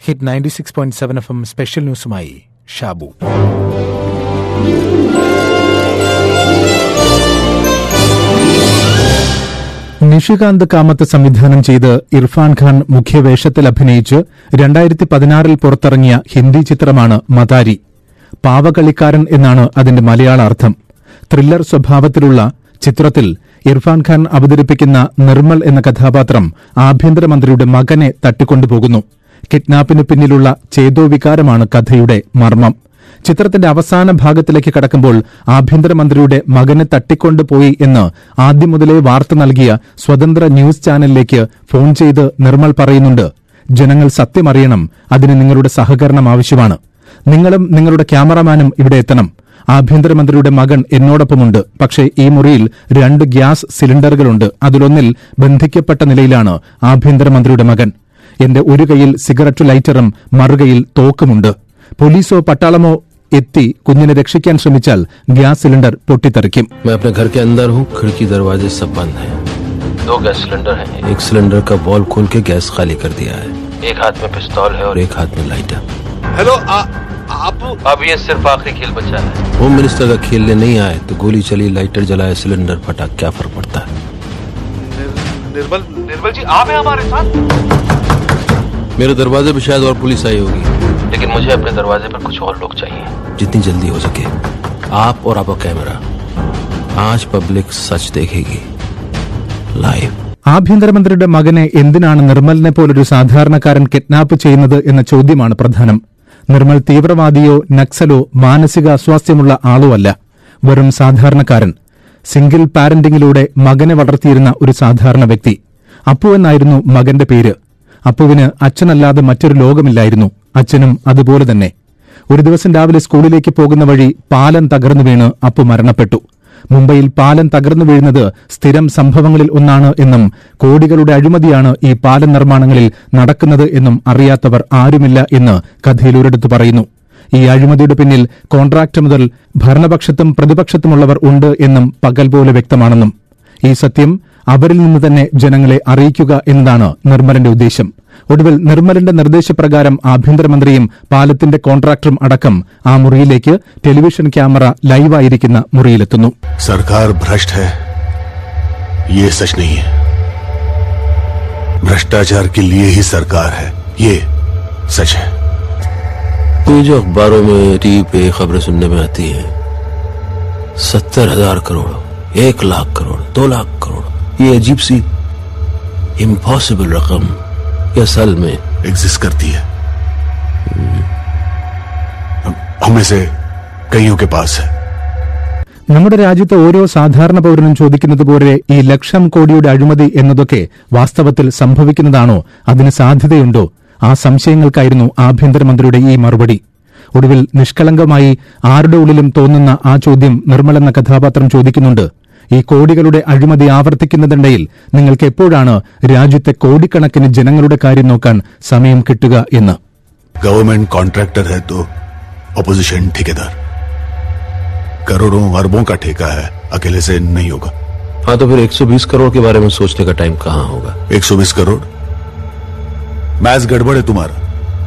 hit ninety six point seven FM എം സ്പെഷ്യൽ ന്യൂസുമായി ഷാബു നിഷികാന്ത് കാമത്ത് സംവിധാനം ചെയ്ത് ഇർഫാൻ ഖാൻ മുഖ്യവേഷത്തിൽ അഭിനയിച്ച് രണ്ടായിരത്തി പതിനാറിൽ പുറത്തിറങ്ങിയ ഹിന്ദി ചിത്രമാണ് മതാരി പാവകളിക്കാരൻ എന്നാണ് അതിന്റെ മലയാള അർത്ഥം ത്രില്ലർ സ്വഭാവത്തിലുള്ള ചിത്രത്തിൽ ഇർഫാൻ ഖാൻ അവതരിപ്പിക്കുന്ന നിർമ്മൽ എന്ന കഥാപാത്രം ആഭ്യന്തരമന്ത്രിയുടെ മകനെ തട്ടിക്കൊണ്ടുപോകുന്നു കിഡ്നാപ്പിന് പിന്നിലുള്ള ചേതോവികാരമാണ് കഥയുടെ മർമ്മം ചിത്രത്തിന്റെ അവസാന ഭാഗത്തിലേക്ക് കടക്കുമ്പോൾ ആഭ്യന്തരമന്ത്രിയുടെ മകനെ തട്ടിക്കൊണ്ടുപോയി എന്ന് ആദ്യം മുതലേ വാർത്ത നൽകിയ സ്വതന്ത്ര ന്യൂസ് ചാനലിലേക്ക് ഫോൺ ചെയ്ത് നിർമ്മൽ പറയുന്നുണ്ട് ജനങ്ങൾ സത്യമറിയണം അതിന് നിങ്ങളുടെ സഹകരണം ആവശ്യമാണ് നിങ്ങളും നിങ്ങളുടെ ക്യാമറമാനും ഇവിടെ എത്തണം ആഭ്യന്തരമന്ത്രിയുടെ മകൻ എന്നോടൊപ്പമുണ്ട് പക്ഷേ ഈ മുറിയിൽ രണ്ട് ഗ്യാസ് സിലിണ്ടറുകളുണ്ട് അതിലൊന്നിൽ ബന്ധിക്കപ്പെട്ട നിലയിലാണ് ആഭ്യന്തരമന്ത്രിയുടെ മകൻ എന്റെ ഒരു കൈയിൽ സിഗരറ്റ് ലൈറ്ററും മറുകൈയിൽ തോക്കുമുണ്ട് പോലീസോ പട്ടാളമോ എത്തി കുഞ്ഞിനെ രക്ഷിക്കാൻ ശ്രമിച്ചാൽ ഗ്യാസ് സിലിണ്ടർ പൊട്ടിത്തെറിക്കും मैं अपने घर के अंदर हूँ खिड़की दरवाजे सब बंद हैं दो गैस सिलेंडर हैं एक सिलेंडर का वॉल खोल के गैस खाली कर दिया है एक हाथ में पिस्तौल है और एक हाथ में लाइटर हेलो आ- आप अब ये सिर्फ आखिरी खेल बचा है होम मिनिस्टर का खेलने नहीं आए तो गोली चली लाइटर जलाए सिलेंडर फटा क्या फर्क पड़ता है निर- निर्मल निर्मल जी आप हैं हमारे साथ मेरे दरवाजे पे शायद और पुलिस आई होगी लेकिन मुझे अपने दरवाजे पर कुछ और लोग चाहिए जितनी जल्दी हो सके आप और आपका कैमरा आज पब्लिक सच देखेगी लाइव ആഭ്യന്തരമന്ത്രിയുടെ മകനെ എന്തിനാണ് നിർമ്മലിനെ പോലൊരു സാധാരണക്കാരൻ കിഡ്നാപ്പ് ചെയ്യുന്നത് എന്ന ചോദ്യമാണ് പ്രധാനം നിർമ്മൽ തീവ്രവാദിയോ നക്സലോ മാനസിക അസ്വാസ്ഥ്യമുള്ള ആളോ അല്ല വെറും സാധാരണക്കാരൻ സിംഗിൾ പാരന്റിംഗിലൂടെ മകനെ വളർത്തിയിരുന്ന ഒരു സാധാരണ വ്യക്തി അപ്പു എന്നായിരുന്നു മകന്റെ പേര് അപ്പുവിന് അച്ഛനല്ലാതെ മറ്റൊരു ലോകമില്ലായിരുന്നു അച്ഛനും അതുപോലെ തന്നെ ഒരു ദിവസം രാവിലെ സ്കൂളിലേക്ക് പോകുന്ന വഴി പാലം തകർന്നു വീണ് അപ്പു മരണപ്പെട്ടു മുംബൈയിൽ പാലം തകർന്നു വീഴുന്നത് സ്ഥിരം സംഭവങ്ങളിൽ ഒന്നാണ് എന്നും കോടികളുടെ അഴിമതിയാണ് ഈ പാലം നിർമ്മാണങ്ങളിൽ നടക്കുന്നത് എന്നും അറിയാത്തവർ ആരുമില്ല എന്ന് കഥയിൽ ഒരിടത്ത് പറയുന്നു ഈ അഴിമതിയുടെ പിന്നിൽ കോൺട്രാക്ട് മുതൽ ഭരണപക്ഷത്തും പ്രതിപക്ഷത്തുമുള്ളവർ ഉണ്ട് എന്നും പകൽ പോലെ വ്യക്തമാണെന്നും ഈ സത്യം അവരിൽ നിന്ന് തന്നെ ജനങ്ങളെ അറിയിക്കുക എന്നതാണ് നിർമ്മലന്റെ ഉദ്ദേശം ഒടുവിൽ നിർമ്മലന്റെ നിർദ്ദേശപ്രകാരം ആഭ്യന്തരമന്ത്രിയും പാലത്തിന്റെ കോൺട്രാക്ടറും അടക്കം ആ മുറിയിലേക്ക് ടെലിവിഷൻ ക്യാമറ ലൈവായിരിക്കുന്ന മുറിയിലെത്തുന്നു सरकार भ्रष्ट है ये सच नहीं है भ्रष्टाचार के लिए ही सरकार है ये सच है ये जो अखबारों में टीवी पे खबरें सुनने में आती हैं सत्तर हजार करोड़ एक लाख करोड़ दो लाख करोड़ ये अजीब सी इम्पॉसिबल रकम ये असल में एग्जिस्ट करती है हम- हम में से कईयों के पास है നമ്മുടെ രാജ്യത്തെ ഓരോ സാധാരണ പൌരനും ചോദിക്കുന്നത് പോലെ ഈ ലക്ഷം കോടിയുടെ അഴിമതി എന്നതൊക്കെ വാസ്തവത്തിൽ സംഭവിക്കുന്നതാണോ അതിന് സാധ്യതയുണ്ടോ ആ സംശയങ്ങൾക്കായിരുന്നു ആഭ്യന്തരമന്ത്രിയുടെ ഈ മറുപടി ഒടുവിൽ നിഷ്കളങ്കമായി ആരുടെ ഉള്ളിലും തോന്നുന്ന ആ ചോദ്യം നിർമ്മലെന്ന കഥാപാത്രം ചോദിക്കുന്നുണ്ട് ഈ കോടികളുടെ അഴിമതി ആവർത്തിക്കുന്നതിനിടയിൽ നിങ്ങൾക്ക് എപ്പോഴാണ് രാജ്യത്തെ കോടിക്കണക്കിന് ജനങ്ങളുടെ കാര്യം നോക്കാൻ സമയം കിട്ടുക എന്ന് गवर्नमेंट कॉन्ट्रैक्टर है तो ऑपोजिशन ठेकेदार करोड़ों अरबों का ठेका है अकेले से नहीं होगा हाँ तो फिर 120 करोड़ के बारे में सोचने का टाइम कहाँ होगा 120 करोड़ मैच गड़बड़ है तुम्हारा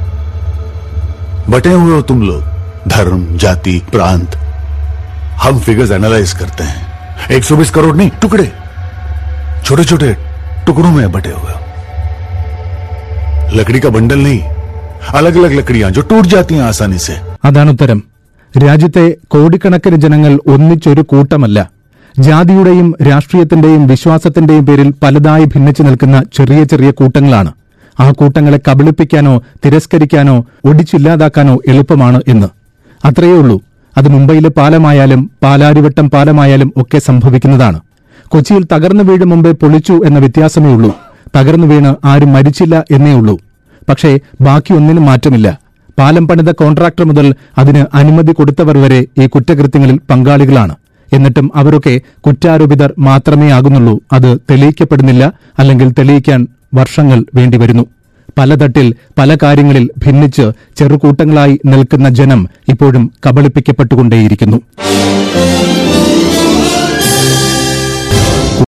बटे हुए हो तुम लोग धर्म जाति प्रांत हम फिगर्स एनालाइज करते हैं 120 करोड़ नहीं टुकड़े छोटे छोटे टुकड़ों में बटे हुए हो लकड़ी का बंडल नहीं अलग अलग लकड़ियां जो टूट जाती हैं आसानी से അതാണ് ഉത്തരം രാജ്യത്തെ കോടിക്കണക്കിന് ജനങ്ങൾ ഒന്നിച്ചൊരു കൂട്ടമല്ല ജാതിയുടെയും രാഷ്ട്രീയത്തിന്റെയും വിശ്വാസത്തിന്റെയും പേരിൽ പലതായി ഭിന്നിച്ചു നിൽക്കുന്ന ചെറിയ ചെറിയ കൂട്ടങ്ങളാണ് ആ കൂട്ടങ്ങളെ കബളിപ്പിക്കാനോ തിരസ്കരിക്കാനോ ഒടിച്ചില്ലാതാക്കാനോ എളുപ്പമാണ് എന്ന് അത്രയേ ഉള്ളൂ അത് മുംബൈയിലെ പാലമായാലും പാലാരിവട്ടം പാലമായാലും ഒക്കെ സംഭവിക്കുന്നതാണ് കൊച്ചിയിൽ തകർന്നു വീഴും മുമ്പേ പൊളിച്ചു എന്ന വ്യത്യാസമേ ഉള്ളൂ തകർന്നു വീണ് ആരും മരിച്ചില്ല എന്നേ ഉള്ളൂ പക്ഷേ ബാക്കി ഒന്നിനും മാറ്റമില്ല പാലം പണിത കോൺട്രാക്ടർ മുതൽ അതിന് അനുമതി കൊടുത്തവർ വരെ ഈ കുറ്റകൃത്യങ്ങളിൽ പങ്കാളികളാണ് എന്നിട്ടും അവരൊക്കെ കുറ്റാരോപിതർ മാത്രമേ ആകുന്നുള്ളൂ അത് തെളിയിക്കപ്പെടുന്നില്ല അല്ലെങ്കിൽ തെളിയിക്കാൻ വർഷങ്ങൾ വേണ്ടിവരുന്നു പല തട്ടിൽ പല കാര്യങ്ങളിൽ ഭിന്നിച്ച് ചെറുകൂട്ടങ്ങളായി നിൽക്കുന്ന ജനം ഇപ്പോഴും കബളിപ്പിക്കപ്പെട്ടുകൊണ്ടേയിരിക്കുന്നു